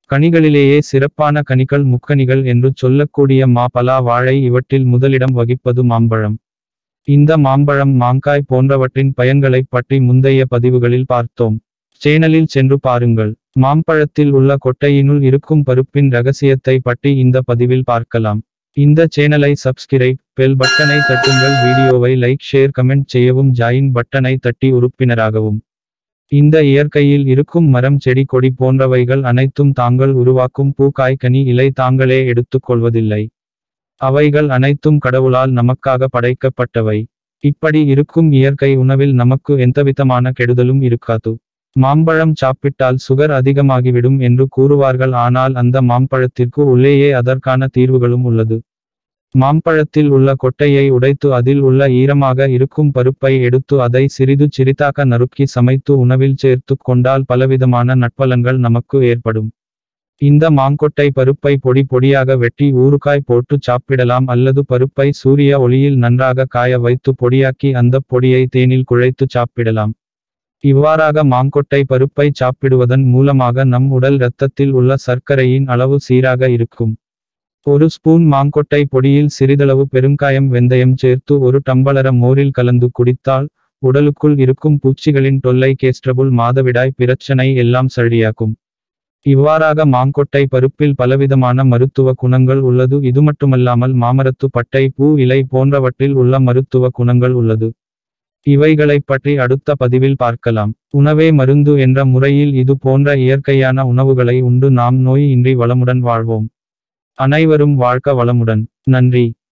கனிகளிலேயே சிறப்பான கனிகள் முக்கனிகள் என்று சொல்லக்கூடிய மா பலா வாழை இவற்றில் முதலிடம் வகிப்பது மாம்பழம் இந்த மாம்பழம் மாங்காய் போன்றவற்றின் பயன்களைப் பற்றி முந்தைய பதிவுகளில் பார்த்தோம் சேனலில் சென்று பாருங்கள் மாம்பழத்தில் உள்ள கொட்டையினுள் இருக்கும் பருப்பின் ரகசியத்தை பற்றி இந்த பதிவில் பார்க்கலாம் இந்த சேனலை சப்ஸ்கிரைப் பெல் பட்டனை தட்டுங்கள் வீடியோவை லைக் ஷேர் கமெண்ட் செய்யவும் ஜாயின் பட்டனை தட்டி உறுப்பினராகவும் இந்த இயற்கையில் இருக்கும் மரம் செடி கொடி போன்றவைகள் அனைத்தும் தாங்கள் உருவாக்கும் பூ காய் கனி இலை தாங்களே எடுத்துக் கொள்வதில்லை அவைகள் அனைத்தும் கடவுளால் நமக்காக படைக்கப்பட்டவை இப்படி இருக்கும் இயற்கை உணவில் நமக்கு எந்தவிதமான கெடுதலும் இருக்காது மாம்பழம் சாப்பிட்டால் சுகர் அதிகமாகிவிடும் என்று கூறுவார்கள் ஆனால் அந்த மாம்பழத்திற்கு உள்ளேயே அதற்கான தீர்வுகளும் உள்ளது மாம்பழத்தில் உள்ள கொட்டையை உடைத்து அதில் உள்ள ஈரமாக இருக்கும் பருப்பை எடுத்து அதை சிறிது சிறிதாக நறுக்கி சமைத்து உணவில் சேர்த்து கொண்டால் பலவிதமான நட்பலன்கள் நமக்கு ஏற்படும் இந்த மாங்கொட்டை பருப்பை பொடி பொடியாக வெட்டி ஊறுகாய் போட்டு சாப்பிடலாம் அல்லது பருப்பை சூரிய ஒளியில் நன்றாக காய வைத்து பொடியாக்கி அந்த பொடியை தேனில் குழைத்து சாப்பிடலாம் இவ்வாறாக மாங்கொட்டை பருப்பை சாப்பிடுவதன் மூலமாக நம் உடல் இரத்தத்தில் உள்ள சர்க்கரையின் அளவு சீராக இருக்கும் ஒரு ஸ்பூன் மாங்கொட்டை பொடியில் சிறிதளவு பெருங்காயம் வெந்தயம் சேர்த்து ஒரு டம்பளர மோரில் கலந்து குடித்தால் உடலுக்குள் இருக்கும் பூச்சிகளின் தொல்லை கேஸ்ட்ரபுல் மாதவிடாய் பிரச்சனை எல்லாம் சரியாக்கும் இவ்வாறாக மாங்கொட்டை பருப்பில் பலவிதமான மருத்துவ குணங்கள் உள்ளது இது மட்டுமல்லாமல் மாமரத்து பட்டை பூ இலை போன்றவற்றில் உள்ள மருத்துவ குணங்கள் உள்ளது இவைகளைப் பற்றி அடுத்த பதிவில் பார்க்கலாம் உணவே மருந்து என்ற முறையில் இது போன்ற இயற்கையான உணவுகளை உண்டு நாம் நோய் இன்றி வளமுடன் வாழ்வோம் அனைவரும் வாழ்க்க வளமுடன் நன்றி